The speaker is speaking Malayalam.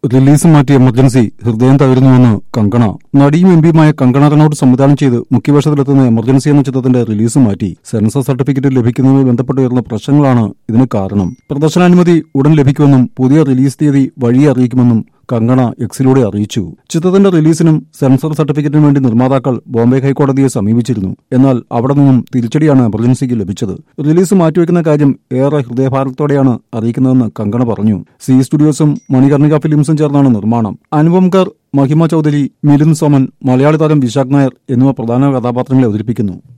റിലീസ് മാറ്റി എമർജൻസി ഹൃദയം തകരുന്നുവെന്ന് കങ്കണ നടിയും എംപിയുമായ കങ്കണ റണൌട്ട് സംവിധാനം ചെയ്ത് മുഖ്യവേഷത്തിലെത്തുന്ന എമർജൻസി എന്ന ചിത്രത്തിന്റെ റിലീസ് മാറ്റി സെൻസർ സർട്ടിഫിക്കറ്റ് ലഭിക്കുന്നതുമായി ബന്ധപ്പെട്ട് ഉയർന്ന പ്രശ്നങ്ങളാണ് ഇതിന് കാരണം പ്രദർശനാനുമതി ഉടൻ ലഭിക്കുമെന്നും പുതിയ റിലീസ് തീയതി വഴിയെ അറിയിക്കുമെന്നും കങ്കണ എക്സിലൂടെ അറിയിച്ചു ചിത്രത്തിന്റെ റിലീസിനും സെൻസർ സർട്ടിഫിക്കറ്റിനും വേണ്ടി നിർമ്മാതാക്കൾ ബോംബെ ഹൈക്കോടതിയെ സമീപിച്ചിരുന്നു എന്നാൽ അവിടെ നിന്നും തിരിച്ചടിയാണ് എമർജൻസിക്ക് ലഭിച്ചത് റിലീസ് മാറ്റിവെക്കുന്ന കാര്യം ഏറെ ഹൃദയഭാരത്തോടെയാണ് അറിയിക്കുന്നതെന്ന് കങ്കണ പറഞ്ഞു സി സ്റ്റുഡിയോസും മണികർണിക ഫിലിംസും ചേർന്നാണ് നിർമ്മാണം അനുപം കർ മഹിമ ചൌധരി മിലിന്ദ് സോമൻ മലയാളി താരം വിശാഖ് നായർ എന്നിവ പ്രധാന കഥാപാത്രങ്ങളെ അവതരിപ്പിക്കുന്നു